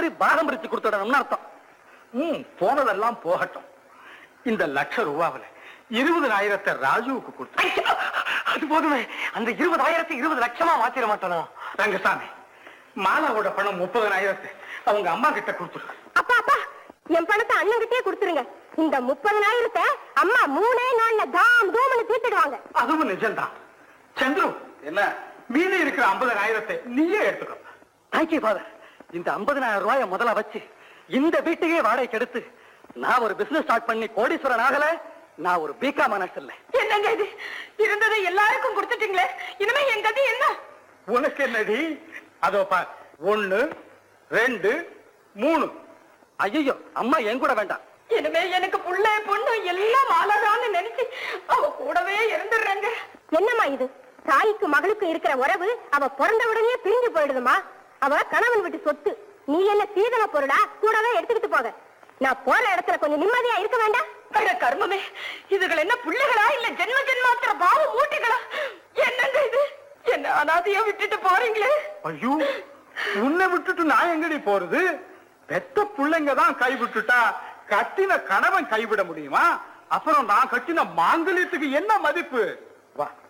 மாதிரி பாகம் பிரிச்சு கொடுத்துடணும்னு அர்த்தம் ம் போனதெல்லாம் போகட்டும் இந்த லட்ச ரூபாவில இருபதாயிரத்தை ராஜுவுக்கு கொடுத்து அது போதுமே அந்த இருபதாயிரத்தை இருபது லட்சமா மாத்திர மாட்டானோ ரங்கசாமி மாலாவோட பணம் முப்பதனாயிரத்தை அவங்க அம்மா கிட்ட கொடுத்துரு அப்பா அப்பா என் பணத்தை அண்ணன்கிட்டயே கொடுத்துருங்க இந்த முப்பதனாயிரத்தை அம்மா மூணே நாள்ல தாம் தூம்னு தீர்த்துடுவாங்க அதுவும் நிஜம்தான் சந்துரு என்ன மீதி இருக்கிற ஐம்பதனாயிரத்தை நீயே எடுத்துக்கோ தேங்க்யூ ஃபாதர் இந்த ஐம்பதனாயிரம் ரூபாய முதல்ல வச்சு இந்த வீட்டையே வாடகைக்கு எடுத்து நான் ஒரு பிசினஸ் ஸ்டார்ட் பண்ணி கோடீஸ்வரன் ஆகல நான் ஒரு பிகா மனசு இல்லை என்னங்க இது இருந்ததை எல்லாருக்கும் கொடுத்துட்டீங்களே இனிமே என் கதி என்ன உனக்கு என்னடி அதோ பார் ஒண்ணு ரெண்டு மூணு ஐயோ அம்மா என் கூட வேண்டாம் இனிமே எனக்கு புள்ள பொண்ணு எல்லாம் ஆளதான்னு நினைச்சு அவ கூடவே இருந்துடுறாங்க என்னம்மா இது தாய்க்கு மகளுக்கு இருக்கிற உறவு அவ பிறந்த உடனே பிரிஞ்சு போயிடுதுமா அவ கணவன் விட்டு சொத்து நீ என்ன சீதன பொருளா கூடவே எடுத்துக்கிட்டு போக நான் போற இடத்துல கொஞ்சம் நிம்மதியா இருக்க வேண்டாம் கர்மமே இதுகள் என்ன பிள்ளைகளா இல்ல ஜென்ம ஜென்மாத்திர பாவ மூட்டைகளா என்னங்க இது என்ன அனாதையா விட்டுட்டு போறீங்களே ஐயோ உன்னை விட்டுட்டு நான் எங்கடி போறது பெத்த பிள்ளைங்க தான் கைவிட்டுட்டா கட்டின கணவன் கைவிட முடியுமா அப்புறம் நான் கட்டின மாங்கல்யத்துக்கு என்ன மதிப்பு வா